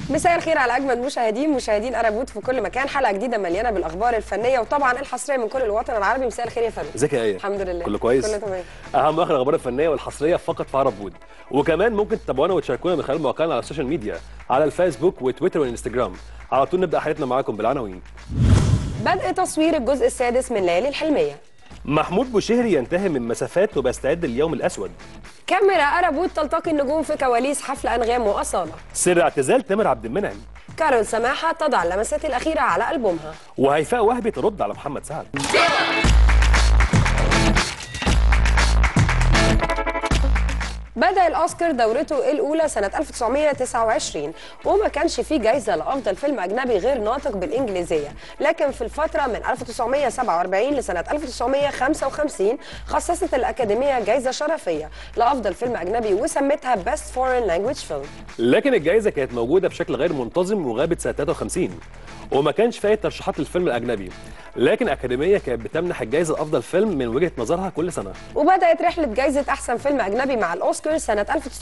مساء الخير على اجمل مشاهدين مشاهدين ارابوت في كل مكان حلقه جديده مليانه بالاخبار الفنيه وطبعا الحصريه من كل الوطن العربي مساء الخير يا فندم ازيك يا ايه الحمد لله كله كويس كله تمام اهم اخر الاخبار الفنيه والحصريه فقط في عرب بود وكمان ممكن تتابعونا وتشاركونا من خلال مواقعنا على السوشيال ميديا على الفيسبوك وتويتر والانستجرام على طول نبدا حلقتنا معاكم بالعناوين بدء تصوير الجزء السادس من ليالي الحلميه محمود بوشهري ينتهي من مسافات وبيستعد لليوم الاسود كاميرا ارابوت تلتقي النجوم في كواليس حفل انغام واصاله سر اعتزال تامر عبد المنعم كارول سماحه تضع اللمسات الاخيره على البومها وهيفاء وهبي ترد على محمد سعد بدأ الأوسكار دورته الأولى سنة 1929 وما كانش فيه جايزة لأفضل فيلم أجنبي غير ناطق بالإنجليزية لكن في الفترة من 1947 لسنة 1955 خصصت الأكاديمية جايزة شرفية لأفضل فيلم أجنبي وسمتها Best Foreign Language Film لكن الجائزه كانت موجوده بشكل غير منتظم وغابت سنه 53 وما كانش فيها ترشيحات للفيلم الاجنبي لكن الاكاديميه كانت بتمنح الجائزه لافضل فيلم من وجهه نظرها كل سنه وبدأت رحلة جايزة أحسن فيلم أجنبي مع الأوسكار سنة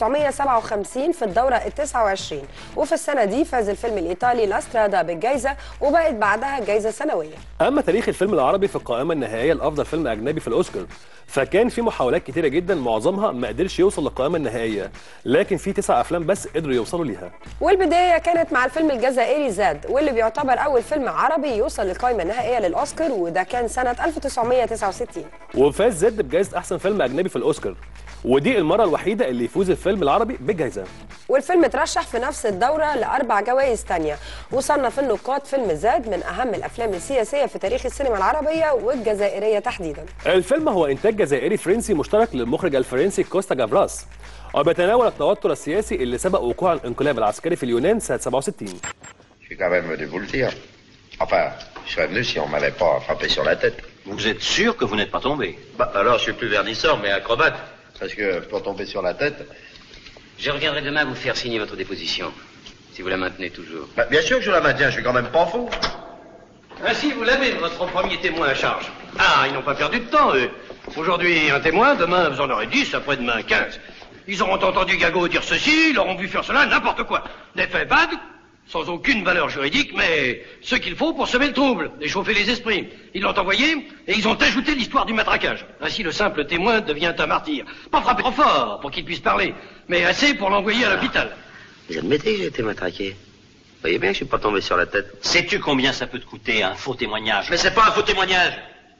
1957 في الدورة ال 29 وفي السنة دي فاز الفيلم الإيطالي لاسترادا بالجايزة وبقت بعدها جايزة سنوية اما تاريخ الفيلم العربي في القائمه النهائيه لافضل فيلم اجنبي في الاوسكار فكان في محاولات كتيره جدا معظمها ما قدرش يوصل للقائمه النهائيه لكن في تسع افلام بس قدروا يوصلوا ليها والبداية كانت مع الفيلم الجزائري زاد واللي بيعتبر أول فيلم عربي يوصل للقائمة النهائية للأوسكار وده كان سنة 1969 وفاز زد بجائزه احسن فيلم اجنبي في الاوسكار ودي المره الوحيده اللي يفوز الفيلم العربي بالجائزه والفيلم اترشح في نفس الدورة لأربع جوائز تانية وصنف النقاد فيلم زاد من أهم الأفلام السياسية في تاريخ السينما العربية والجزائرية تحديدا الفيلم هو انتاج جزائري فرنسي مشترك للمخرج الفرنسي كوستا جافراس وبيتناول التوتر السياسي اللي سبق وقوع الانقلاب العسكري في اليونان سنه 67 Je suis quand même venu vous le dire. Enfin, je serais venu si on m'avait pas frappé sur la tête. Vous êtes sûr que vous n'êtes pas tombé Bah, alors, je suis plus vernisseur, mais acrobate. Parce que pour tomber sur la tête, Je reviendrai demain vous faire signer votre déposition, si vous la maintenez toujours. bah, bien sûr que je la maintiens, je suis quand même pas fou. Ainsi, vous l'avez, votre premier témoin à charge. Ah, ils n'ont pas perdu de temps, eux. Aujourd'hui, un témoin, demain, vous en aurez 10, après-demain, 15. Ils auront entendu Gago dire ceci, ils auront vu faire cela, n'importe quoi. Des faits vagues, sans aucune valeur juridique, mais ce qu'il faut pour semer le trouble, échauffer les esprits. Ils l'ont envoyé et ils ont ajouté l'histoire du matraquage. Ainsi, le simple témoin devient un martyr. Pas frapper trop fort pour qu'il puisse parler, mais assez pour l'envoyer à l'hôpital. Vous admettez que j'ai été matraqué Vous voyez bien que je suis pas tombé sur la tête. Sais-tu combien ça peut te coûter un faux témoignage Mais c'est pas un faux témoignage.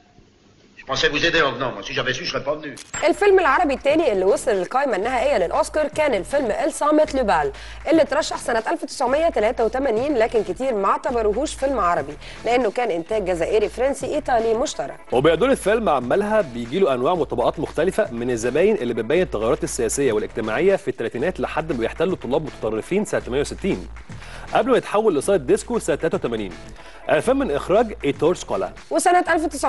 Je pensais vous aider en venant. Moi, si j'avais su, je serais pas venu. الفيلم العربي الثاني اللي وصل للقائمة النهائية للأوسكار كان الفيلم الصامت لبال اللي اترشح سنة 1983 لكن كتير ما اعتبروهوش فيلم عربي لأنه كان إنتاج جزائري فرنسي إيطالي مشترك وبيدور الفيلم عمالها بيجي له انواع وطبقات مختلفه من الزباين اللي بتبين التغيرات السياسيه والاجتماعيه في الثلاثينات لحد ما بيحتلوا طلاب متطرفين سنه 68 قبل ما يتحول لصاله ديسكو سنه 83 الفيلم من اخراج ايتور سكولا وسنة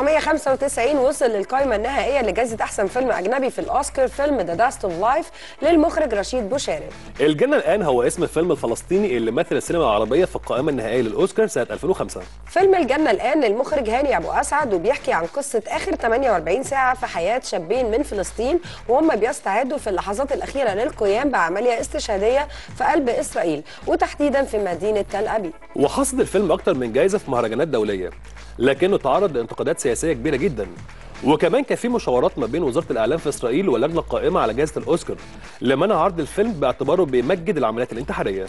1995 وصل للقائمة النهائية لجائزة أحسن فيلم أجنبي في الأوسكار فيلم ذا داست أوف لايف للمخرج رشيد بوشارب الجنة الآن هو اسم الفيلم الفلسطيني اللي مثل السينما العربية في القائمة النهائية للأوسكار سنة 2005 فيلم الجنة الآن للمخرج هاني أبو أسعد وبيحكي عن قصة آخر 48 ساعة في حياة شابين من فلسطين وهم بيستعدوا في اللحظات الأخيرة للقيام بعملية استشهادية في قلب إسرائيل وتحديدا في مدينة تل أبيب وحصد الفيلم أكتر من جايزة في مهرجانات دولية لكنه تعرض لانتقادات سياسية كبيرة جدا وكمان كان في مشاورات ما بين وزارة الإعلام في إسرائيل واللجنة القائمة على جائزة الأوسكار لمنع عرض الفيلم باعتباره بيمجد العمليات الانتحارية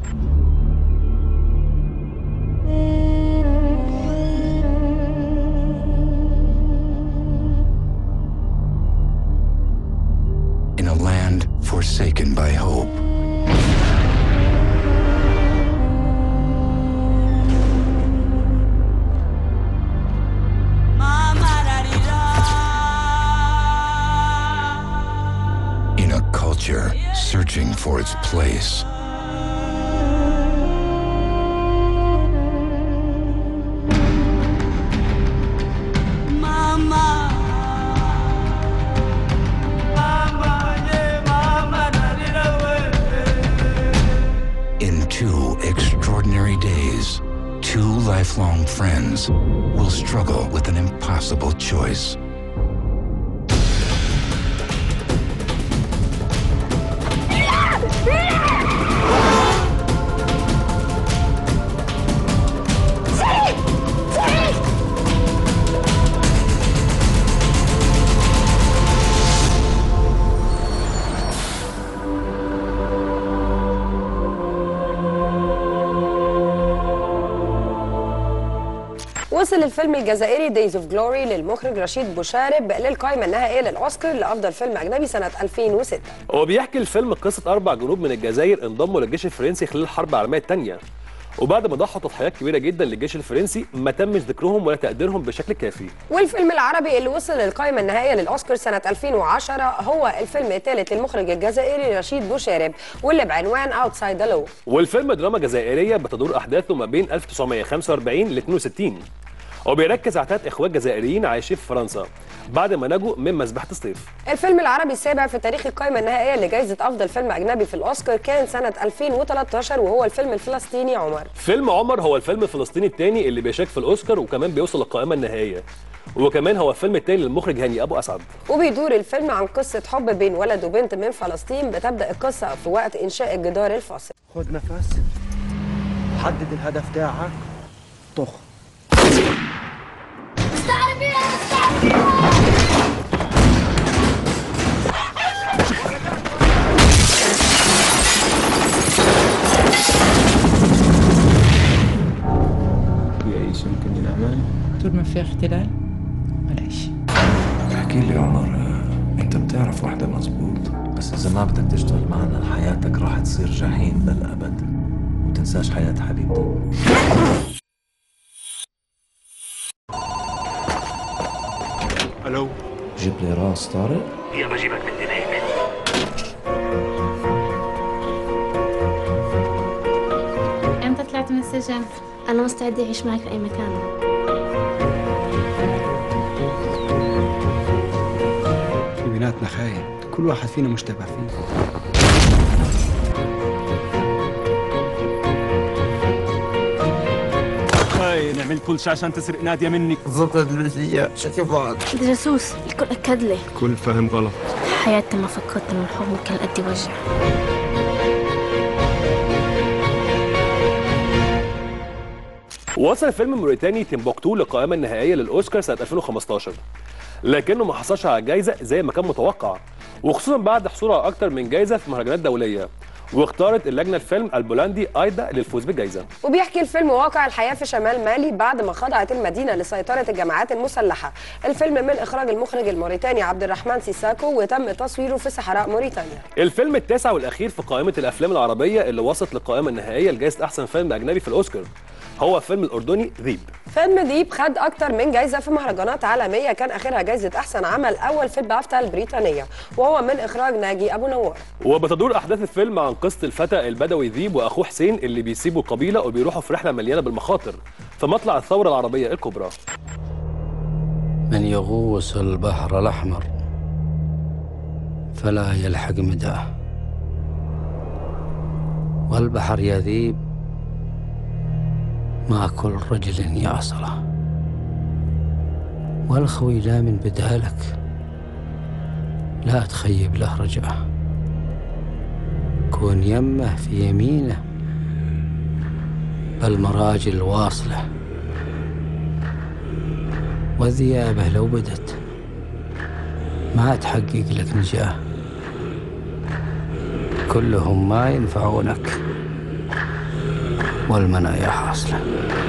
in a land forsaken by hope. In a culture searching for its place. In two extraordinary days, two lifelong friends will struggle with an impossible choice. وصل الفيلم الجزائري دايز اوف جلوري للمخرج رشيد بوشارب للقائمه النهائيه للاوسكار لافضل فيلم اجنبي سنه 2006 هو بيحكي الفيلم قصة أربع جنود من الجزائر انضموا للجيش الفرنسي خلال الحرب العالمية الثانية وبعد ما ضحوا تضحيات كبيرة جدا للجيش الفرنسي ما تمش ذكرهم ولا تقديرهم بشكل كافي والفيلم العربي اللي وصل للقائمة النهائية للأوسكار سنة 2010 هو الفيلم الثالث للمخرج الجزائري رشيد بوشارب واللي بعنوان Outside the Law والفيلم دراما جزائرية بتدور أحداثه ما بين 1945 ل 62 وبيركز على ثلاث إخوات جزائريين عايشين في فرنسا بعد ما نجوا من مذبحة الصيف الفيلم العربي السابع في تاريخ القائمة النهائية لجائزة أفضل فيلم أجنبي في الأوسكار كان سنة 2013 وهو الفيلم الفلسطيني عمر فيلم عمر هو الفيلم الفلسطيني الثاني اللي بيشارك في الأوسكار وكمان بيوصل للقائمة النهائية وكمان هو الفيلم الثاني للمخرج هاني أبو أسعد وبيدور الفيلم عن قصة حب بين ولد وبنت من فلسطين بتبدأ القصة في وقت إنشاء الجدار الفاصل خد نفس حدد الهدف تاعك طخ في أي شيء يمكن نعمل؟ طول ما في اختلال معلش احكي لي عمر آه، انت بتعرف واحدة مزبوط بس اذا ما بدك تشتغل معنا حياتك راح تصير جحيم للأبد وتنساش حياة حبيبتك الو جيب لي راس طارق امتى طلعت من السجن؟ أنا مستعدة أعيش معك في أي مكان في بيناتنا خاين كل واحد فينا مشتبه فيه هاي نعمل كل شيء عشان تسرق نادية منك ضبطت البنسية شكل بعض جاسوس الكل أكد لي كل فهم غلط حياتي ما فكرت من الحب ممكن قد وجع وصل الفيلم الموريتاني تيمبوكتو للقائمة النهائية للأوسكار سنة 2015 لكنه ما حصلش على جايزة زي ما كان متوقع وخصوصا بعد حصوله على أكتر من جايزة في مهرجانات دولية واختارت اللجنة الفيلم البولندي أيدا للفوز بالجايزة وبيحكي الفيلم واقع الحياة في شمال مالي بعد ما خضعت المدينة لسيطرة الجماعات المسلحة الفيلم من إخراج المخرج الموريتاني عبد الرحمن سيساكو وتم تصويره في صحراء موريتانيا الفيلم التاسع والأخير في قائمة الأفلام العربية اللي وصلت للقائمة النهائية لجائزة أحسن فيلم أجنبي في الأوسكار هو الفيلم الأردني ذيب فيلم ديب خد أكتر من جايزة في مهرجانات عالمية كان آخرها جايزة أحسن عمل أول في البافتا البريطانية وهو من إخراج ناجي أبو نوار وبتدور احداث الفيلم عن قصه الفتى البدوي ذيب واخوه حسين اللي بيسيبوا القبيله وبيروحوا في رحله مليانه بالمخاطر في مطلع الثوره العربيه الكبرى من يغوص البحر الأحمر فلا يلحق مداه والبحر يذيب مع كل رجل يعصره والخوي لا من بدالك لا تخيب له رجعه كون يمه في يمينه بالمراجل واصله والذيابة لو بدت ما تحقق لك نجاة كلهم ما ينفعونك والمنايا حاصلة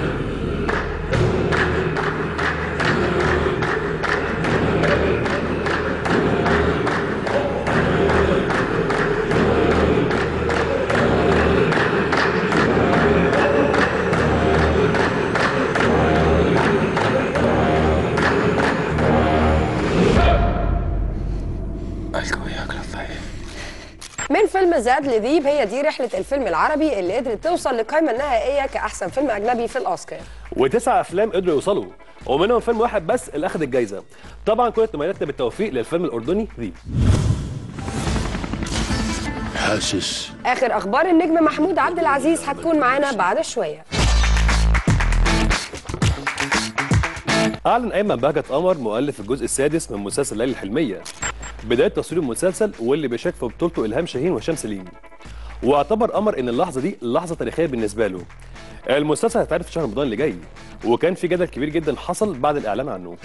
القوا ياكل الضعيف من فيلم زاد لذيب هي دي رحلة الفيلم العربي اللي قدرت توصل للقائمة النهائية كأحسن فيلم أجنبي في الأوسكار وتسع افلام قدروا يوصلوا ومنهم فيلم واحد بس اللي اخذ الجائزه طبعا كل تمنياتنا بالتوفيق للفيلم الاردني ذيب حاسس آخر أخبار النجم محمود عبد العزيز هتكون معانا بعد شوية اعلن ايمن بهجت قمر مؤلف الجزء السادس من مسلسل ليالي الحلميه بدايه تصوير المسلسل واللي بيشارك في بطولته الهام شاهين وهشام سليم واعتبر قمر ان اللحظه دي لحظه تاريخيه بالنسبه له المسلسل هيتعرض في شهر رمضان اللي جاي وكان في جدل كبير جدا حصل بعد الاعلان عنه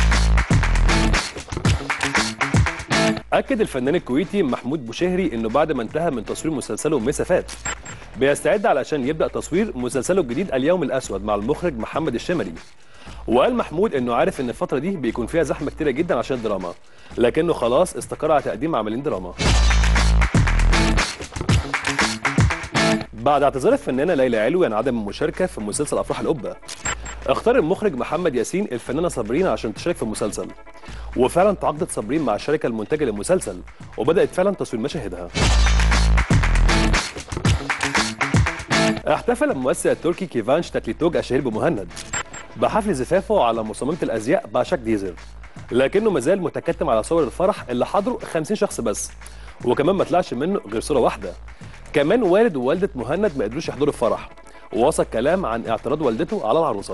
اكد الفنان الكويتي محمود بوشهري انه بعد ما انتهى من تصوير مسلسله مسافات بيستعد علشان يبدا تصوير مسلسله الجديد اليوم الاسود مع المخرج محمد الشمري وقال محمود انه عارف ان الفتره دي بيكون فيها زحمه كتيره جدا عشان الدراما لكنه خلاص استقر على تقديم عملين دراما بعد اعتذار الفنانه ليلى علوي عن عدم المشاركه في مسلسل افراح القبه اختار المخرج محمد ياسين الفنانه صابرين عشان تشارك في المسلسل وفعلا تعاقدت صابرين مع الشركه المنتجه للمسلسل وبدات فعلا تصوير مشاهدها احتفل الممثل التركي كيفانش تاكليتوج الشهير بمهند بحفل زفافه على مصممة الأزياء باشاك ديزر لكنه مازال متكتم على صور الفرح اللي حضروا 50 شخص بس وكمان ما طلعش منه غير صورة واحدة كمان والد ووالدة مهند ما قدروش يحضروا الفرح ووصل كلام عن اعتراض والدته على العروسة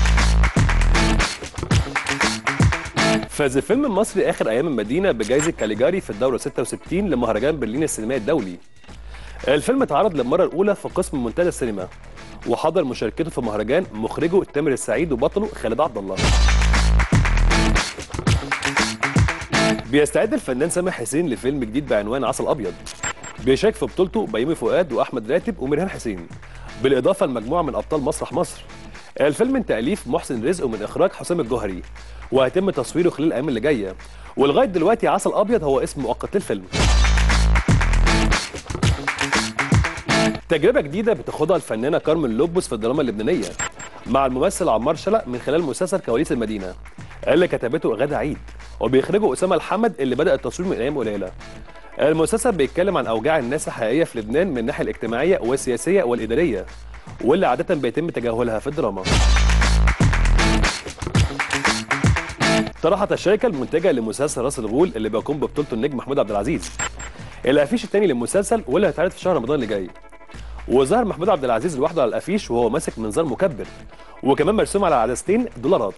فاز الفيلم المصري آخر أيام المدينة بجائزة كاليجاري في الدورة 66 لمهرجان برلين السينمائي الدولي الفيلم اتعرض للمرة الأولى في قسم منتدى السينما وحضر مشاركته في مهرجان مخرجه تامر السعيد وبطله خالد عبد الله بيستعد الفنان سامح حسين لفيلم جديد بعنوان عسل ابيض بيشارك في بطولته بيومي فؤاد واحمد راتب ومرهان حسين بالاضافه لمجموعه من ابطال مسرح مصر الفيلم من تاليف محسن رزق ومن اخراج حسام الجوهري وهيتم تصويره خلال الايام اللي جايه ولغايه دلوقتي عسل ابيض هو اسم مؤقت للفيلم تجربة جديدة بتاخدها الفنانة كارمن لوبوس في الدراما اللبنانية مع الممثل عمار شلق من خلال مسلسل كواليس المدينة اللي كتبته غادة عيد وبيخرجه أسامة الحمد اللي بدأ التصوير من أيام قليلة المسلسل بيتكلم عن أوجاع الناس الحقيقية في لبنان من الناحية الاجتماعية والسياسية والإدارية واللي عادة بيتم تجاهلها في الدراما طرحت الشركة المنتجة لمسلسل راس الغول اللي بيقوم ببطولته النجم محمود عبد العزيز الافيش الثاني للمسلسل واللي هيتعرض في شهر رمضان اللي جاي وظهر محمود عبد العزيز لوحده على الافيش وهو ماسك منظار مكبر وكمان مرسوم على عدستين دولارات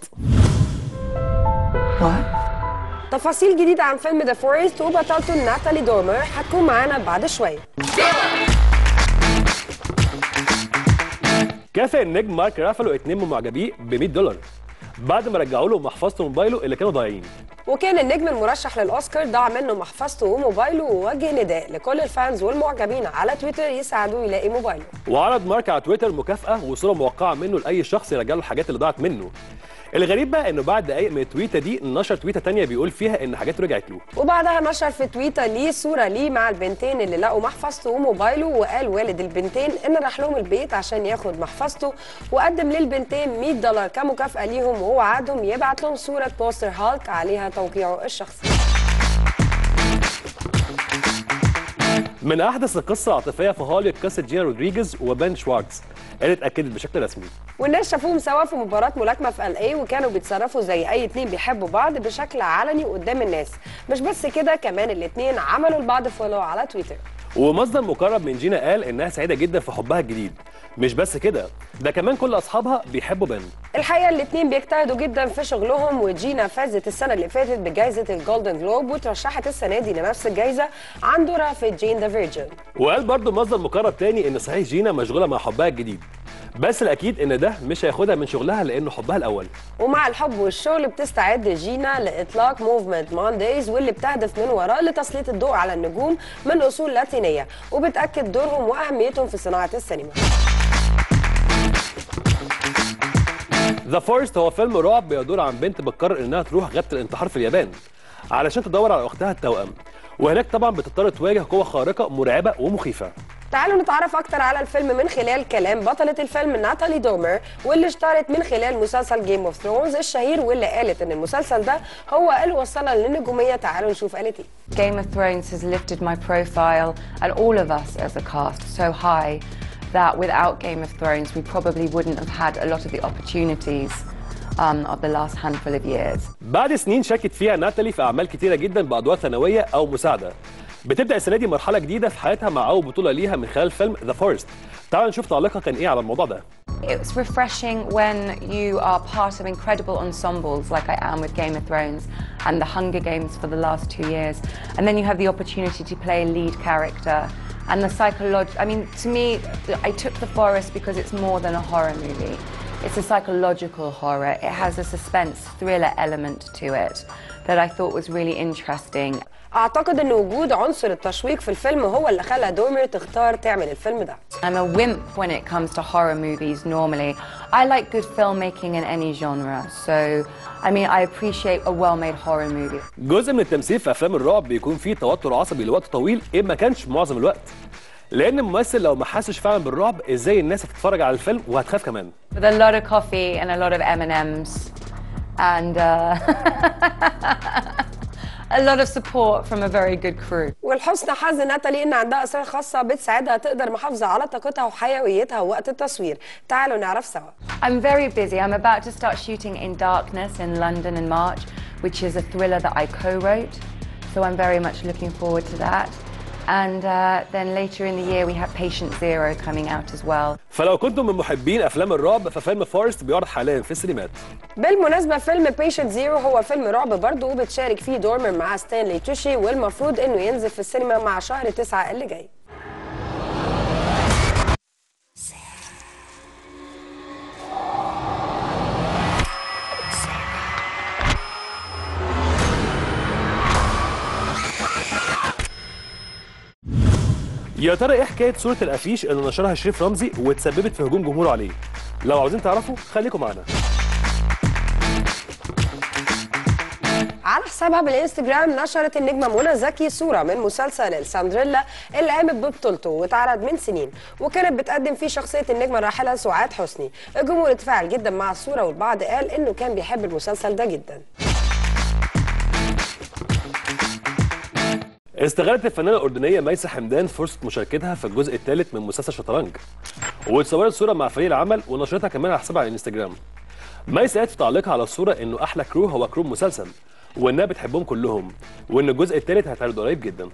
تفاصيل جديدة عن فيلم ذا فورست وبطلته ناتالي دومر هتكون معانا بعد شوية كافئ النجم مارك رافالو اتنين من معجبيه ب 100 دولار بعد ما رجعوا له محفظته وموبايله اللي كانوا ضايعين وكان النجم المرشح للأوسكار ضاع منه محفظته وموبايله ووجه نداء لكل الفانز والمعجبين على تويتر يساعدوه يلاقي موبايله وعرض مارك على تويتر مكافأة وصورة موقعة منه لأي شخص يرجع له الحاجات اللي ضاعت منه الغريب بقى انه بعد دقايق من التويته دي نشر تويته تانية بيقول فيها ان حاجاته رجعت له وبعدها نشر في تويتر ليه صورة ليه مع البنتين اللي لقوا محفظته وموبايله وقال والد البنتين ان راح لهم البيت عشان ياخد محفظته وقدم للبنتين 100 دولار كمكافأة ليهم ووعدهم يبعت لهم صورة بوستر هالك عليها توقيعه الشخصي من احدث القصه العاطفيه في هوليوود قصه جينا رودريجيز وبن شوارتز اللي اتاكدت بشكل رسمي والناس شافوهم سوا في مباراة ملاكمة في ال اي وكانوا بيتصرفوا زي اي اتنين بيحبوا بعض بشكل علني قدام الناس مش بس كده كمان الاتنين عملوا لبعض فولو على تويتر ومصدر مقرب من جينا قال انها سعيده جدا في حبها الجديد مش بس كده ده كمان كل اصحابها بيحبوا بن الحقيقه الاتنين بيجتهدوا جدا في شغلهم وجينا فازت السنه اللي فاتت بجائزه الجولدن جلوب وترشحت السنه دي لنفس الجائزه عن دورها في جين ذا فيرجن وقال برضه مصدر مقرب تاني ان صحيح جينا مشغوله مع حبها الجديد بس الاكيد ان ده مش هياخدها من شغلها لانه حبها الاول ومع الحب والشغل بتستعد جينا لاطلاق موفمنت مانديز واللي بتهدف من وراه لتسليط الضوء على النجوم من اصول لاتينيه وبتاكد دورهم واهميتهم في صناعه السينما ذا فورست هو فيلم رعب بيدور عن بنت بتقرر انها تروح غابه الانتحار في اليابان علشان تدور على اختها التوأم وهناك طبعا بتضطر تواجه قوه خارقه مرعبه ومخيفه تعالوا نتعرف اكتر على الفيلم من خلال كلام بطلة الفيلم ناتالي دومر واللي اشتهرت من خلال مسلسل جيم اوف ثرونز الشهير واللي قالت ان المسلسل ده هو اللي وصلها للنجومية تعالوا نشوف قالت ايه Game of Thrones has lifted my profile and all of us as a cast so high that without Game of Thrones we probably wouldn't have had a lot of the opportunities um, of the last handful of years. بعد سنين شاركت فيها ناتالي في اعمال كتيره جدا بادوار ثانويه او مساعده بتبدا السنه دي مرحله جديده في حياتها مع اول بطوله ليها من خلال فيلم ذا فورست تعالوا نشوف تعليقها كان ايه على الموضوع ده It's refreshing when you are part of incredible ensembles like I am with Game of Thrones and the Hunger Games for the last two years. And then you have the opportunity to play a lead character. And the psychological, I mean, to me, I took The Forest because it's more than a horror movie. It's a psychological horror. It has a suspense thriller element to it that I thought was really interesting. اعتقد ان وجود عنصر التشويق في الفيلم هو اللي خلى دومر تختار تعمل الفيلم ده I'm a wimp when it comes to horror movies normally. I like good filmmaking in any genre. So, I mean, I appreciate a well made horror movie. جزء من التمثيل في افلام الرعب بيكون فيه توتر عصبي لوقت طويل ان ما كانش معظم الوقت لان الممثل لو ما حسش فعلا بالرعب ازاي الناس هتتفرج على الفيلم وهتخاف كمان With a lot of coffee and a lot of M&Ms and uh, a lot of support from a very good crew. والحسن حظ ناتالي ان عندها اسرار خاصه بتساعدها تقدر محافظه على طاقتها وحيويتها وقت التصوير تعالوا نعرف سوا I'm very busy. I'm about to start shooting In Darkness in London in March, which is a thriller that I co-wrote. So I'm very much looking forward to that. And uh, then later in the year, we have Patient Zero coming out as well. فلو كنتم من محبين افلام الرعب ففيلم فورست بيعرض حاليا في السينمات بالمناسبة فيلم بيشنت زيرو هو فيلم رعب برضه وبتشارك فيه دورمر مع ستانلي توشي والمفروض انه ينزل في السينما مع شهر تسعة اللي جاي يا ترى ايه حكايه صوره الافيش اللي نشرها شريف رمزي وتسببت في هجوم جمهوره عليه لو عاوزين تعرفوا خليكم معانا على حسابها بالانستجرام نشرت النجمة منى زكي صورة من مسلسل الساندريلا اللي قامت ببطولته واتعرض من سنين وكانت بتقدم فيه شخصية النجمة الراحلة سعاد حسني الجمهور اتفاعل جدا مع الصورة والبعض قال انه كان بيحب المسلسل ده جدا استغلت الفنانه الاردنيه ميسة حمدان فرصه مشاركتها في الجزء الثالث من مسلسل شطرنج واتصورت صوره مع فريق العمل ونشرتها كمان على حسابها على الانستجرام ميسة قالت في تعليقها على الصوره انه احلى كرو هو كرو المسلسل وانها بتحبهم كلهم وان الجزء الثالث هيتعرض قريب جدا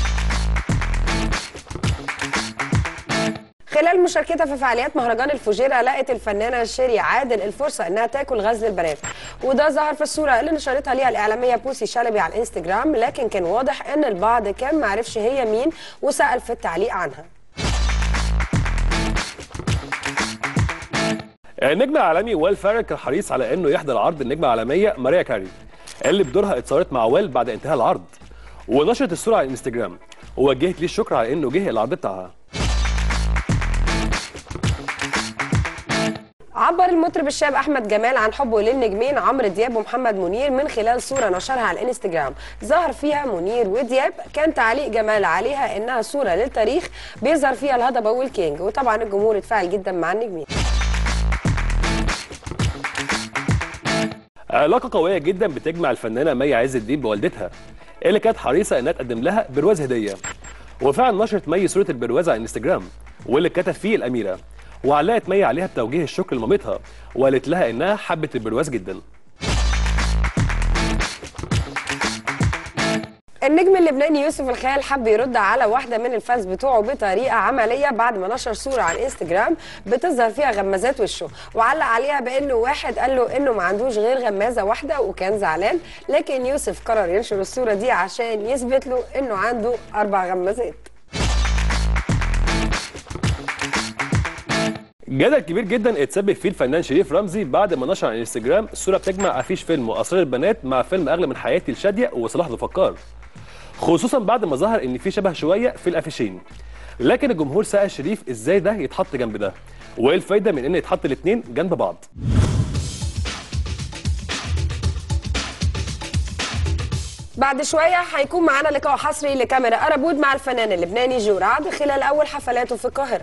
خلال مشاركتها في فعاليات مهرجان الفجيرة لقت الفنانة شيري عادل الفرصة انها تاكل غزل البنات وده ظهر في الصورة اللي نشرتها ليها الإعلامية بوسي شلبي على الانستجرام لكن كان واضح ان البعض كان معرفش هي مين وسأل في التعليق عنها النجم العالمي ويل فارل كان حريص على انه يحضر عرض النجمه العالميه ماريا كاري اللي بدورها اتصورت مع ويل بعد انتهاء العرض ونشرت الصوره على الانستجرام ووجهت ليه الشكر على انه جه العرض بتاعها عبر المطرب الشاب احمد جمال عن حبه للنجمين عمرو دياب ومحمد منير من خلال صوره نشرها على الانستجرام ظهر فيها منير ودياب كان تعليق جمال عليها انها صوره للتاريخ بيظهر فيها الهضبه والكينج وطبعا الجمهور اتفاعل جدا مع النجمين علاقه قويه جدا بتجمع الفنانه مي عز الدين بوالدتها اللي كانت حريصه انها تقدم لها برواز هديه وفعلا نشرت مي صوره البرواز على الانستجرام واللي كتب فيه الاميره وعلقت مي عليها بتوجيه الشكر لمامتها وقالت لها انها حبت البرواز جدا النجم اللبناني يوسف الخيال حب يرد على واحدة من الفانز بتوعه بطريقة عملية بعد ما نشر صورة على الانستجرام بتظهر فيها غمازات وشه وعلق عليها بانه واحد قال له انه ما عندوش غير غمازة واحدة وكان زعلان لكن يوسف قرر ينشر الصورة دي عشان يثبت له انه عنده اربع غمازات جدل كبير جدا اتسبب فيه الفنان شريف رمزي بعد ما نشر على الانستجرام صوره بتجمع افيش فيلم واسرار البنات مع فيلم اغلى من حياتي لشاديه وصلاح ذو فكار خصوصا بعد ما ظهر ان في شبه شويه في الافيشين لكن الجمهور سال شريف ازاي ده يتحط جنب ده وايه الفايده من ان يتحط الاثنين جنب بعض بعد شوية هيكون معانا لقاء حصري لكاميرا أرابود مع الفنان اللبناني جو رعد خلال أول حفلاته في القاهرة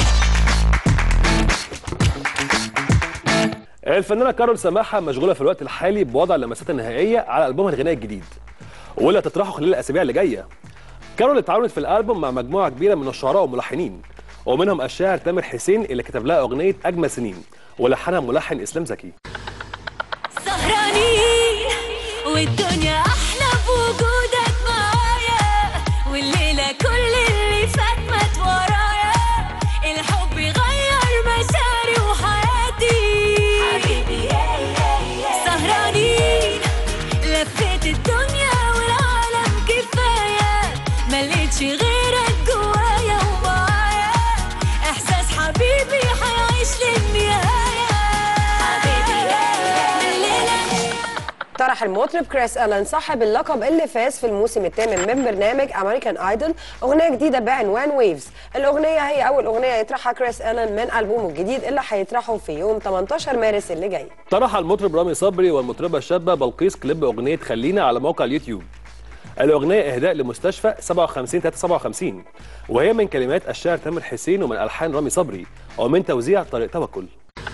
الفنانه كارول سماحه مشغوله في الوقت الحالي بوضع اللمسات النهائيه على البومها الغنائي الجديد واللي هتطرحه خلال الاسابيع اللي جايه كارول اتعاونت في الالبوم مع مجموعه كبيره من الشعراء والملحنين ومنهم الشاعر تامر حسين اللي كتب لها اغنيه اجمل سنين ولحنها ملحن اسلام زكي سهرانين والدنيا احلى بوجودك معايا والليله كل اللي فات مات ورايا الحب يغير مساري وحياتي حبيبي سهرانين لفيت الدنيا والعالم كفايه مليتش غيرك جوايا ومعايا احساس حبيبي حيعيش للنهايه حبيبي الليله اقترح المطرب كريس ألان صاحب اللقب اللي فاز في الموسم الثامن من برنامج أمريكان ايدول أغنية جديدة بعنوان ويفز الأغنية هي أول أغنية يطرحها كريس ألان من ألبومه الجديد اللي هيطرحه في يوم 18 مارس اللي جاي طرح المطرب رامي صبري والمطربة الشابة بلقيس كليب أغنية خلينا على موقع اليوتيوب الأغنية إهداء لمستشفى 57 357 وهي من كلمات الشاعر تامر حسين ومن ألحان رامي صبري ومن توزيع طارق توكل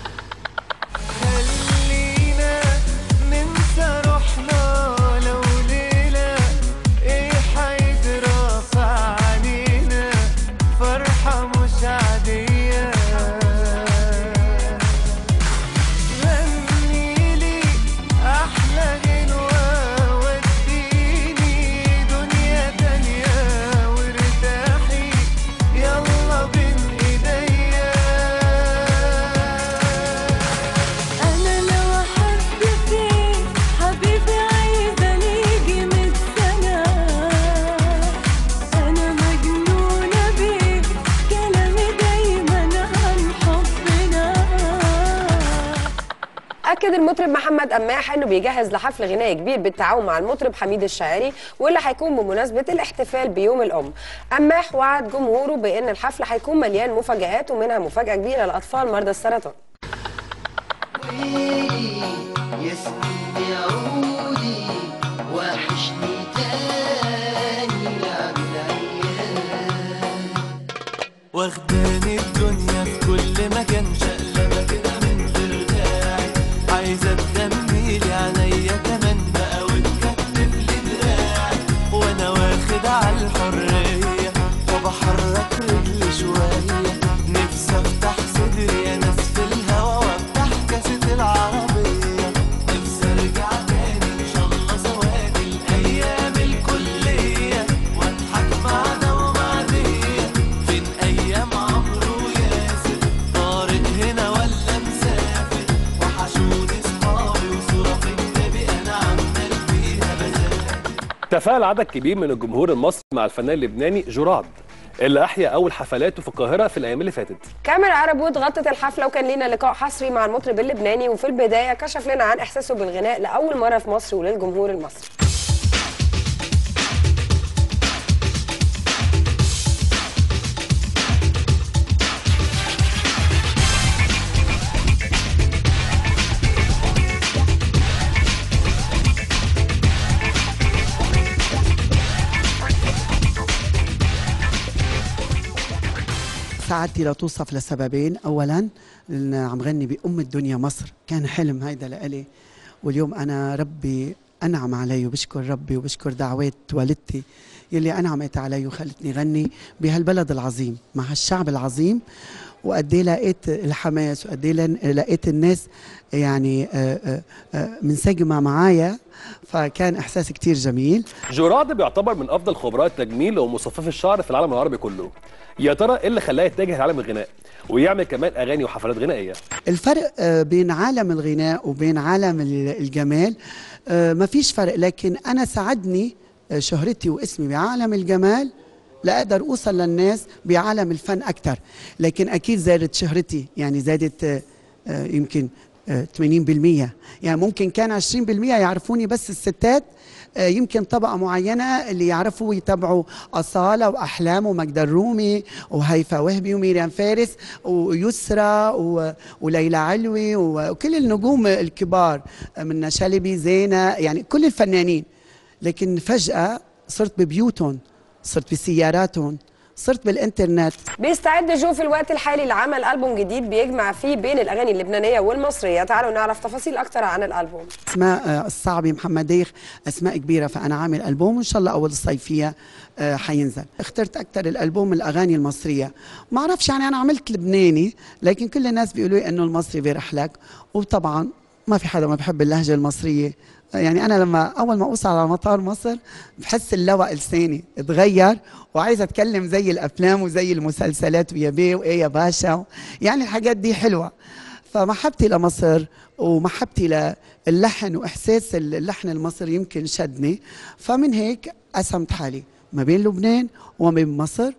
خلينا ننسى روحنا لو ليلة ايه حيجرى في علينا فرحة مش عادية غنيلي أحلى غنوة وديني دنيا تانية وارتاحي يلا بين ايديا أنا لو أحب فيك حبيبي عايزة نيجي من سنة أنا مجنونة بيك كلامي دايما عن حبنا أكد المطرب محمد قماح إنه بيجهز لحفل غنائي كبير بالتعاون مع المطرب حميد الشاعري واللي هيكون بمناسبة الاحتفال بيوم الأم. قماح وعد جمهوره بإن الحفل هيكون مليان مفاجآت ومنها مفاجأة كبيرة لأطفال مرضى السرطان. يا سنين يا عودي وحشني تاني لعب العيال واخداني الدنيا في كل مكان شقلبة كده من غير داعي عايزة تغميلي عينيا كمان بقى وتكتف لي دراعي وانا واخد على الحرية وبحرك رجلي شوية نفسي افتح صدري يا ناس في الهوا وافتح كاسة العربية نفسي ارجع تاني ان شاء الله زواج الايام الكلية واضحك مع ده ومع دي فين ايام عمرو وياسر طارق هنا ولا مسافر وحشوني صحابي وصورة في النبي انا عمال فيها بذاكر تفاعل عدد كبير من الجمهور المصري مع الفنان اللبناني جراد اللي أحيا أول حفلاته في القاهرة في الأيام اللي فاتت كاميرا عربوت غطت الحفلة وكان لينا لقاء حصري مع المطرب اللبناني وفي البداية كشف لنا عن إحساسه بالغناء لأول مرة في مصر وللجمهور المصري. سعادتي لا توصف لسببين اولا لأن عم غني بام الدنيا مصر كان حلم هيدا لإلي واليوم انا ربي انعم علي وبشكر ربي وبشكر دعوات والدتي يلي انعمت علي وخلتني غني بهالبلد العظيم مع هالشعب العظيم وقد ايه لقيت الحماس وقد ايه لن- لقيت الناس يعني آه، آه، آه، منسجمه معايا فكان احساس كتير جميل جراد بيعتبر من أفضل خبراء التجميل ومصففي الشعر في العالم العربي كله يا ترى إيه اللي خلاه يتجه لعالم الغناء ويعمل كمان أغاني وحفلات غنائية الفرق آه، بين عالم الغناء وبين عالم ال- الجمال آه، ما فيش فرق لكن أنا ساعدني آه، شهرتي واسمي بعالم الجمال لأقدر أوصل للناس بعالم الفن أكثر لكن أكيد زادت شهرتي يعني زادت آه، آه، يمكن آه، 80% يعني ممكن كان 20% يعرفوني بس الستات آه، يمكن طبقة معينة اللي يعرفوا يتابعوا أصالة وأحلام ومجد الرومي وهيفا وهبي وميريام فارس ويسرى و- وليلى علوي و- وكل النجوم الكبار آه، من شلبي زينة يعني كل الفنانين لكن فجأة صرت ببيوتهم صرت بسياراتهم صرت بالإنترنت بيستعد جو في الوقت الحالي لعمل ألبوم جديد بيجمع فيه بين الأغاني اللبنانية والمصرية تعالوا نعرف تفاصيل أكتر عن الألبوم اسماء آه، الصعبي محمد ديخ اسماء كبيره فانا عامل البوم وان شاء الله اول الصيفيه آه، حينزل اخترت اكثر الالبوم الاغاني المصريه ما اعرفش يعني انا عملت لبناني لكن كل الناس بيقولوا لي انه المصري بيرح لك وطبعا ما في حدا ما بحب اللهجه المصريه آه، يعني انا لما اول ما اوصل على مطار مصر بحس اللوى لساني اتغير وعايزه اتكلم زي الافلام وزي المسلسلات ويا بيه وايه يا باشا يعني الحاجات دي حلوه فمحبتي لمصر ومحبتي للحن واحساس اللحن المصري يمكن شدني فمن هيك قسمت حالي ما بين لبنان وما بين مصر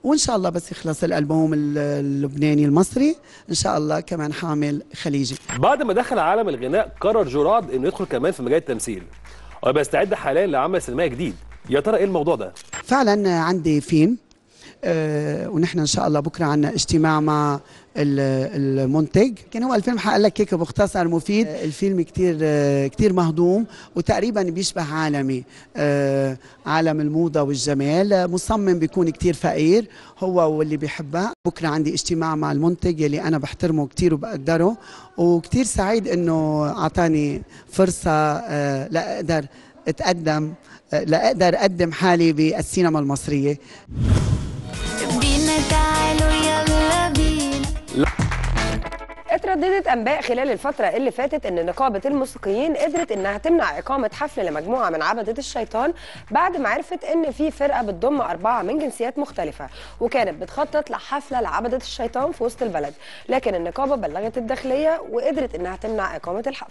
وان شاء الله بس يخلص الالبوم ال- اللبناني المصري ان شاء الله كمان حامل خليجي بعد ما دخل عالم الغناء قرر جوراد انه يدخل كمان في مجال التمثيل وبيستعد حاليا لعمل سينمائي جديد يا ترى ايه الموضوع ده فعلا عندي فيلم آه ونحن ان شاء الله بكره عنا اجتماع مع ال- المنتج كان هو الفيلم حقول لك هيك باختصار مفيد آه، الفيلم كتير آه كتير مهضوم وتقريبا بيشبه عالمي آه عالم الموضه والجمال آه، مصمم بيكون كتير فقير هو واللي بيحبها بكره عندي اجتماع مع المنتج يلي انا بحترمه كتير وبقدره وكتير سعيد انه اعطاني فرصه آه لاقدر اتقدم آه، لاقدر اقدم حالي بالسينما المصريه بينا تعالوا يلا بينا اترددت انباء خلال الفتره اللي فاتت ان نقابه الموسيقيين قدرت انها تمنع اقامه حفل لمجموعه من عبده الشيطان بعد ما عرفت ان في فرقه بتضم اربعه من جنسيات مختلفه وكانت بتخطط لحفله لعبده الشيطان في وسط البلد لكن النقابه بلغت الداخليه وقدرت انها تمنع اقامه الحفل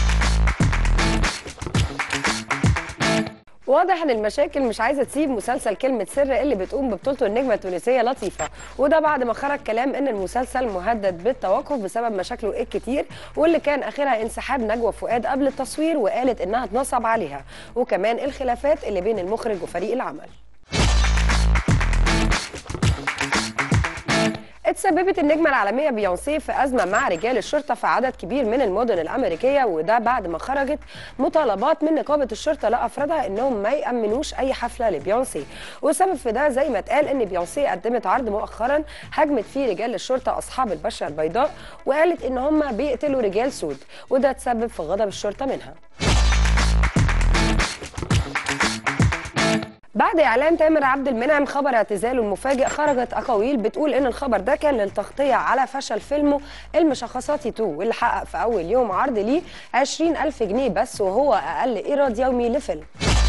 واضح ان المشاكل مش عايزه تسيب مسلسل كلمه سر اللي بتقوم ببطولته النجمه التونسيه لطيفه وده بعد ما خرج كلام ان المسلسل مهدد بالتوقف بسبب مشاكله الكتير واللي كان اخرها انسحاب نجوى فؤاد قبل التصوير وقالت انها اتنصب عليها وكمان الخلافات اللي بين المخرج وفريق العمل اتسببت النجمة العالمية بيونسي في أزمة مع رجال الشرطة في عدد كبير من المدن الأمريكية وده بعد ما خرجت مطالبات من نقابة الشرطة لأفرادها إنهم ما يأمنوش أي حفلة لبيونسي والسبب في ده زي ما اتقال إن بيونسي قدمت عرض مؤخرا هجمت فيه رجال الشرطة أصحاب البشرة البيضاء وقالت إن هم بيقتلوا رجال سود وده تسبب في غضب الشرطة منها بعد اعلان تامر عبد المنعم خبر اعتزاله المفاجئ خرجت اقاويل بتقول ان الخبر ده كان للتغطيه على فشل فيلمه المشخصاتي 2 واللي حقق في اول يوم عرض ليه 20000 جنيه بس وهو اقل ايراد يومي لفيلم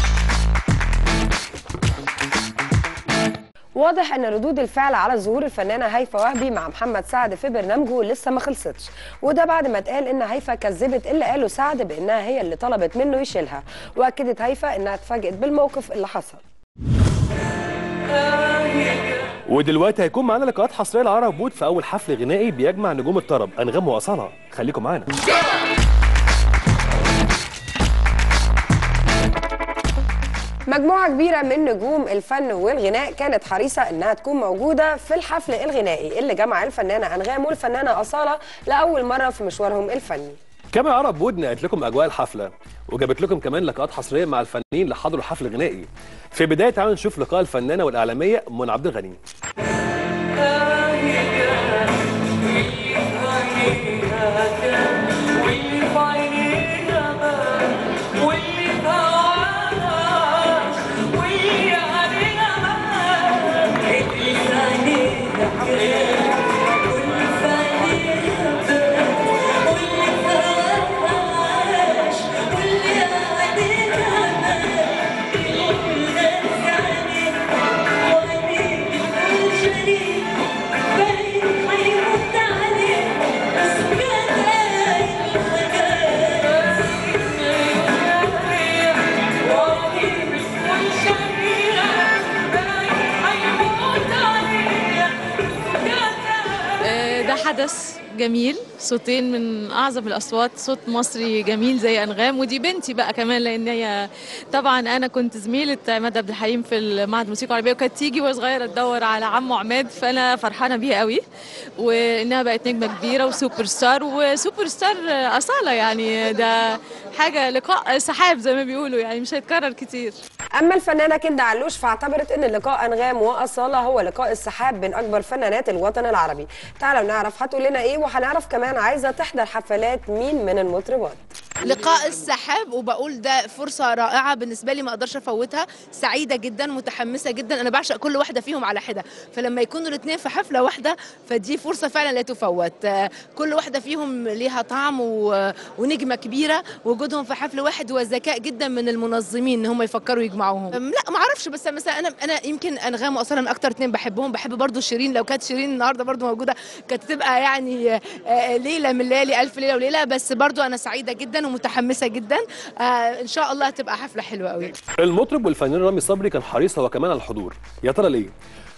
واضح ان ردود الفعل على ظهور الفنانه هيفا وهبي مع محمد سعد في برنامجه لسه ما خلصتش وده بعد ما اتقال ان هيفا كذبت اللي قاله سعد بانها هي اللي طلبت منه يشيلها واكدت هيفا انها اتفاجئت بالموقف اللي حصل ودلوقتي هيكون معانا لقاءات حصريه لعرب بود في اول حفل غنائي بيجمع نجوم الطرب انغام واصاله خليكم معانا مجموعة كبيرة من نجوم الفن والغناء كانت حريصة انها تكون موجودة في الحفل الغنائي اللي جمع الفنانة انغام والفنانة اصالة لاول مرة في مشوارهم الفني كما عرب بود نقلت لكم اجواء الحفله وجابت لكم كمان لقاءات حصريه مع الفنانين اللي حضروا الحفل الغنائي في بدايه تعالوا نشوف لقاء الفنانه والاعلاميه منى عبد الغني آه، ده حدث جميل صوتين من اعظم الاصوات صوت مصري جميل زي انغام ودي بنتي بقى كمان لان هي طبعا انا كنت زميله عماد عبد الحليم في معهد الموسيقى العربيه وكانت تيجي وهي صغيره تدور على عمو عماد فانا فرحانه بيها قوي وانها بقت نجمه كبيره وسوبر ستار وسوبر ستار اصاله يعني ده حاجه لقاء سحاب زي ما بيقولوا يعني مش هيتكرر كتير اما الفنانه كندا علوش فاعتبرت ان لقاء انغام واصاله هو لقاء السحاب بين اكبر فنانات الوطن العربي تعالوا نعرف هتقول لنا ايه وهنعرف كمان عايزه تحضر حفلات مين من المطربات لقاء السحاب وبقول ده فرصة رائعة بالنسبة لي ما اقدرش افوتها سعيدة جدا متحمسة جدا انا بعشق كل واحدة فيهم على حدة فلما يكونوا الاثنين في حفلة واحدة فدي فرصة فعلا لا تفوت آه، كل واحدة فيهم ليها طعم و... ونجمة كبيرة وجودهم في حفل واحد هو ذكاء جدا من المنظمين ان هم يفكروا يجمعوهم أم، لا ما اعرفش بس مثلا انا انا يمكن انغام واصلا من اكتر اثنين بحبهم بحب برضو شيرين لو كانت شيرين النهارده برضو موجودة كانت تبقى يعني آه، آه، ليلة من ليالي الف ليلة وليلة بس برضو انا سعيدة جدا ومتحمسة جدا آه، ان شاء الله هتبقى حفلة حلوة قوي المطرب والفنان رامي صبري كان حريص هو كمان على الحضور يا ترى ليه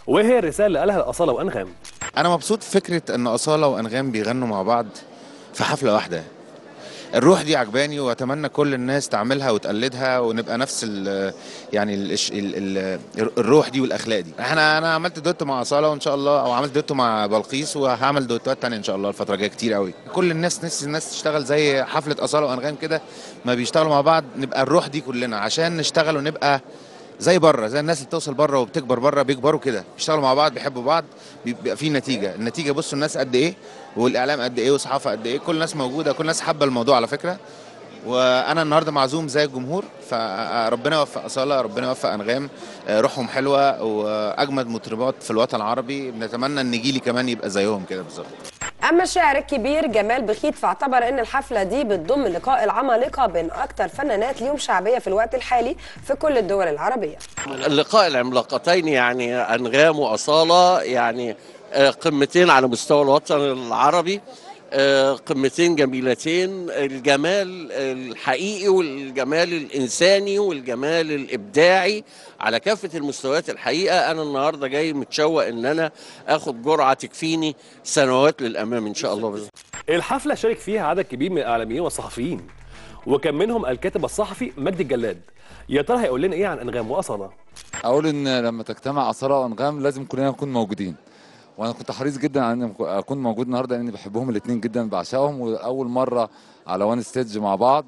وهي الرساله اللي قالها الاصاله وانغام انا مبسوط فكره ان اصاله وانغام بيغنوا مع بعض في حفله واحده الروح دي عجباني واتمنى كل الناس تعملها وتقلدها ونبقى نفس ال يعني ال ال ال الروح دي والاخلاق دي احنا انا عملت دويتو مع اصاله وان شاء الله او عملت دويتو مع بلقيس وهعمل دويتوات تانية ان شاء الله الفتره الجايه كتير قوي كل الناس نفس الناس تشتغل زي حفله اصاله وانغام كده ما بيشتغلوا مع بعض نبقى الروح دي كلنا عشان نشتغل ونبقى زي بره زي الناس اللي بتوصل بره وبتكبر بره بيكبروا كده بيشتغلوا مع بعض بيحبوا بعض بيبقى في نتيجه النتيجه بصوا الناس قد ايه والاعلام قد ايه والصحافه قد ايه كل الناس موجوده كل الناس حابه الموضوع على فكره وانا النهارده معزوم زي الجمهور فربنا يوفق اصاله ربنا يوفق انغام آه، روحهم حلوه واجمد مطربات في الوطن العربي بنتمنى ان جيلي كمان يبقى زيهم كده بالظبط اما الشاعر الكبير جمال بخيت فاعتبر ان الحفله دي بتضم لقاء العمالقه بين اكتر فنانات ليهم شعبيه في الوقت الحالي في كل الدول العربيه اللقاء العملاقتين يعني انغام واصاله يعني آه، قمتين على مستوى الوطن العربي آه، قمتين جميلتين الجمال الحقيقي والجمال الانساني والجمال الابداعي على كافه المستويات الحقيقه انا النهارده جاي متشوق ان انا اخد جرعه تكفيني سنوات للامام ان شاء الله باذن الحفله شارك فيها عدد كبير من الاعلاميين والصحفيين وكان منهم الكاتب الصحفي مجدي الجلاد يا ترى هيقول لنا ايه عن انغام واصاله اقول ان لما تجتمع اصاله وانغام لازم كلنا نكون موجودين وانا كنت حريص جدا على اني اكون موجود النهارده لاني بحبهم الاثنين جدا بعشقهم واول مره على وان ستيج مع بعض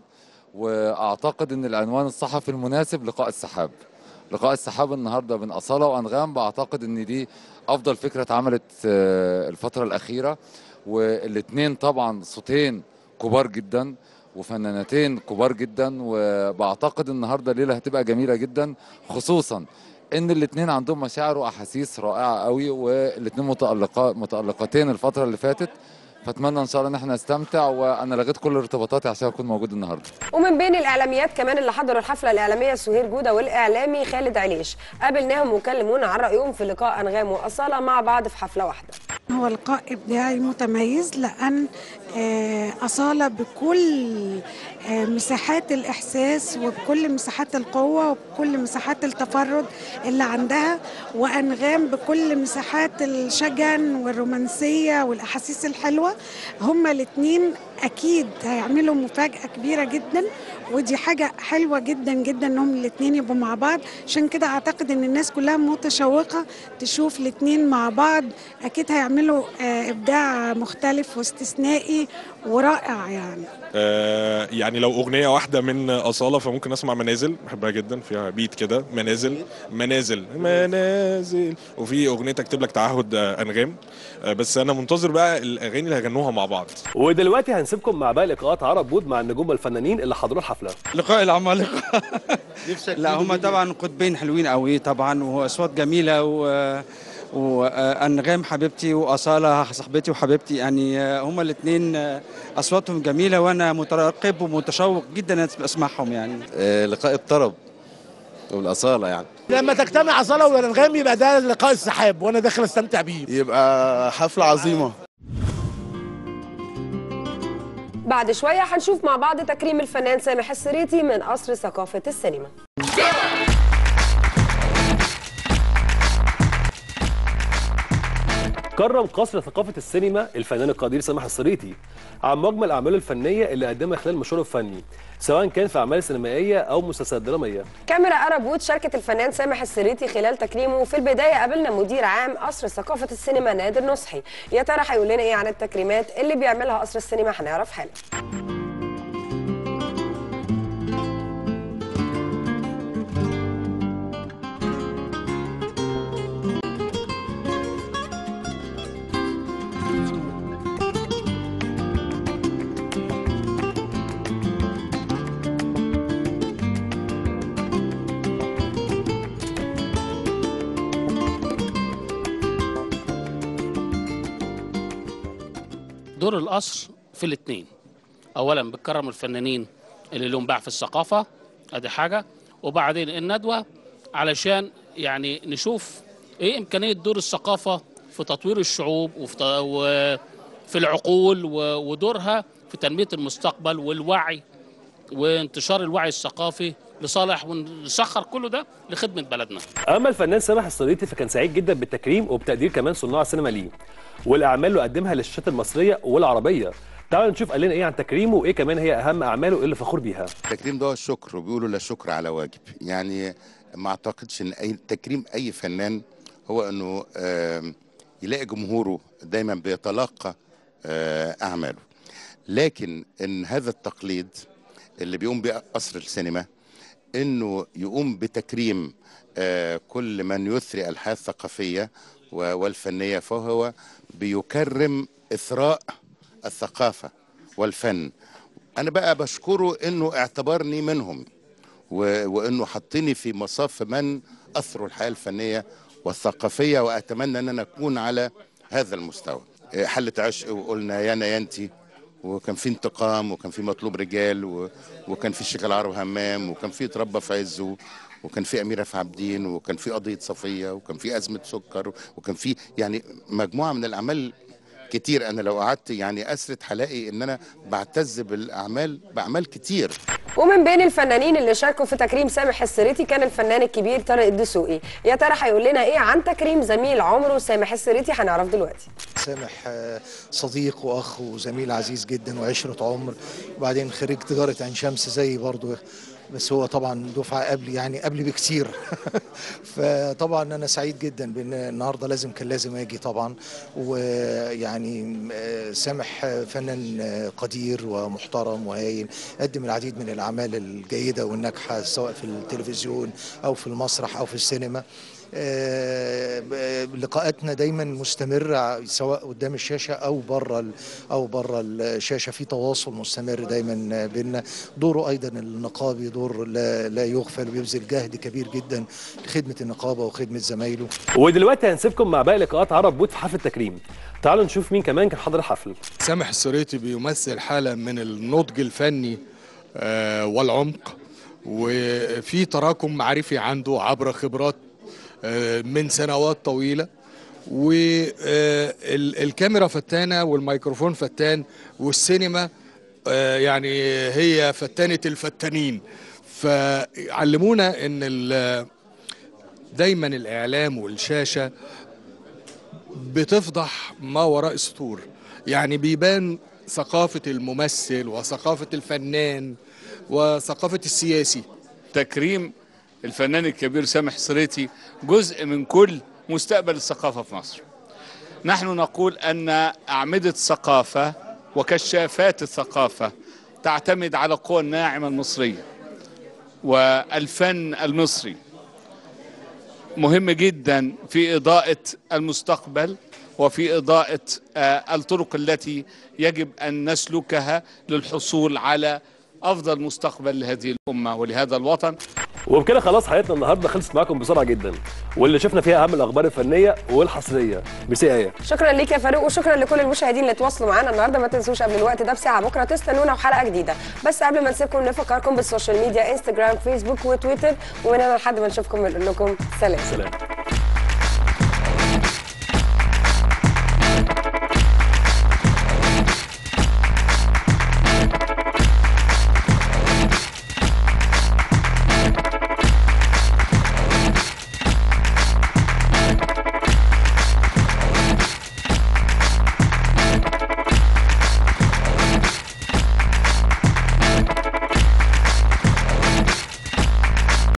واعتقد ان العنوان الصحفي المناسب لقاء السحاب لقاء السحاب النهارده بين اصاله وانغام بعتقد ان دي افضل فكره اتعملت آه، الفتره الاخيره والاثنين طبعا صوتين كبار جدا وفنانتين كبار جدا وبعتقد النهارده الليله هتبقى جميله جدا خصوصا ان الاثنين عندهم مشاعر واحاسيس رائعه قوي والاثنين متالقه متالقتين الفتره اللي فاتت فاتمنى ان شاء الله ان احنا نستمتع وانا لغيت كل ارتباطاتي عشان اكون موجود النهارده ومن بين الاعلاميات كمان اللي حضروا الحفله الاعلاميه سهير جوده والاعلامي خالد عليش قابلناهم وكلمونا عن رايهم في لقاء انغام واصاله مع بعض في حفله واحده هو لقاء إبداعي متميز لأن آه، أصالة بكل آه، مساحات الإحساس وبكل مساحات القوة وبكل مساحات التفرد اللي عندها وأنغام بكل مساحات الشجن والرومانسية والأحاسيس الحلوة هما الاتنين أكيد هيعملوا مفاجأة كبيرة جدا ودي حاجة حلوة جدا جدا إنهم الاتنين يبقوا مع بعض عشان كده أعتقد إن الناس كلها متشوقة تشوف الاتنين مع بعض أكيد هيعملوا آه، إبداع مختلف واستثنائي ورائع يعني آه، يعني لو اغنيه واحده من اصاله فممكن اسمع منازل بحبها جدا فيها بيت كده منازل منازل منازل وفي اغنيه اكتب لك تعهد آه، انغام آه، بس انا منتظر بقى الاغاني اللي هيغنوها مع بعض ودلوقتي هنسيبكم مع باقي لقاءات عرب بود مع النجوم الفنانين اللي حضروا الحفله لقاء العمالقه لا هم طبعا قطبين حلوين قوي طبعا واصوات جميله و وانغام حبيبتي واصاله صاحبتي وحبيبتي يعني هما الاثنين اصواتهم جميله وانا مترقب ومتشوق جدا ان اسمعهم يعني لقاء الطرب والاصاله يعني لما تجتمع اصاله والانغام يبقى ده لقاء السحاب وانا داخل استمتع بيه يبقى حفله عظيمه بعد شويه هنشوف مع بعض تكريم الفنان سامح السريتي من قصر ثقافه السينما كرم قصر ثقافة السينما الفنان القدير سامح السريتي عن مجمل أعماله الفنية اللي قدمها خلال مشواره الفني سواء كان في أعمال سينمائية أو مسلسلات درامية كاميرا أرب وود شاركت الفنان سامح السريتي خلال تكريمه في البداية قابلنا مدير عام قصر ثقافة السينما نادر نصحي يا ترى هيقول لنا إيه عن التكريمات اللي بيعملها قصر السينما هنعرف حالا دور القصر في الاثنين اولا بتكرم الفنانين اللي لهم باع في الثقافه ادي حاجه وبعدين الندوه علشان يعني نشوف ايه امكانيه دور الثقافه في تطوير الشعوب وفي ت- وفي العقول و- ودورها في تنميه المستقبل والوعي وانتشار الوعي الثقافي لصالح ونسخر كله ده لخدمه بلدنا اما الفنان سامح الصديقي فكان سعيد جدا بالتكريم وبتقدير كمان صناع السينما ليه والاعمال اللي قدمها للشاشات المصريه والعربيه تعالوا نشوف قال لنا ايه عن تكريمه وايه كمان هي اهم اعماله اللي فخور بيها التكريم ده هو الشكر وبيقولوا لا شكر على واجب يعني ما اعتقدش ان اي تكريم اي فنان هو انه آم، يلاقي جمهوره دايما بيتلقى آه، اعماله لكن ان هذا التقليد اللي بيقوم بيه قصر السينما انه يقوم بتكريم آه، كل من يثري الحياه الثقافيه و- والفنيه فهو بيكرم اثراء الثقافه والفن انا بقى بشكره انه اعتبرني منهم و- وانه حطني في مصاف من اثروا الحياه الفنيه والثقافيه واتمنى ان انا اكون على هذا المستوى إيه، حلة عشق وقلنا يانا يانتي وكان في انتقام وكان في مطلوب رجال و... وكان في الشيخ العرب همام وكان في اتربى في عزه وكان في أميرة في عابدين وكان في قضية صفية وكان في أزمة سكر وكان في يعني مجموعة من الأعمال كتير أنا لو قعدت يعني أسرد هلاقي إن أنا بعتز بالأعمال بأعمال كتير ومن بين الفنانين اللي شاركوا في تكريم سامح السريتي كان الفنان الكبير طارق الدسوقي يا ترى هيقول لنا ايه عن تكريم زميل عمره سامح السريتي هنعرف دلوقتي سامح آه، صديق واخ وزميل عزيز جدا وعشره عمر وبعدين خريج تجاره عين شمس زي برضه بس هو طبعا دفعه قبلي يعني قبلي بكتير فطبعا انا سعيد جدا بان النهارده لازم كان لازم اجي طبعا ويعني آه، سامح آه، فنان آه، قدير ومحترم وهايل قدم العديد من الاعمال الجيده والناجحه سواء في التلفزيون او في المسرح او في السينما آه، ب- لقاءاتنا دايما مستمرة سواء قدام الشاشة أو بره ال- أو بره الشاشة في تواصل مستمر دايما بيننا دوره أيضا النقابي دور لا, لا يغفل ويبذل جهد كبير جدا لخدمة النقابة وخدمة زمايله ودلوقتي هنسيبكم مع باقي لقاءات عرب بوت في حفل التكريم تعالوا نشوف مين كمان كان حاضر الحفل سامح السريتي بيمثل حالة من النضج الفني آه، والعمق وفي تراكم معرفي عنده عبر خبرات آه، من سنوات طويلة والكاميرا فتانة والميكروفون فتان والسينما آه، يعني هي فتانة الفتانين فعلمونا ان ال- دايما الاعلام والشاشة بتفضح ما وراء السطور يعني بيبان ثقافة الممثل وثقافة الفنان وثقافة السياسي تكريم الفنان الكبير سامح سريتي جزء من كل مستقبل الثقافة في مصر نحن نقول أن أعمدة الثقافة وكشافات الثقافة تعتمد على القوى الناعمة المصرية والفن المصري مهم جدا في إضاءة المستقبل وفي إضاءة آه، الطرق التي يجب أن نسلكها للحصول على أفضل مستقبل لهذه الأمة ولهذا الوطن وبكده خلاص حياتنا النهارده خلصت معاكم بسرعه جدا واللي شفنا فيها اهم الاخبار الفنيه والحصريه ميرسي ايه شكرا ليك يا فاروق وشكرا لكل المشاهدين اللي تواصلوا معانا النهارده ما تنسوش قبل الوقت ده بساعه بكره تستنونا وحلقه جديده بس قبل ما نسيبكم نفكركم بالسوشيال ميديا انستجرام فيسبوك وتويتر ومن هنا لحد ما نشوفكم بنقول لكم سلام سلام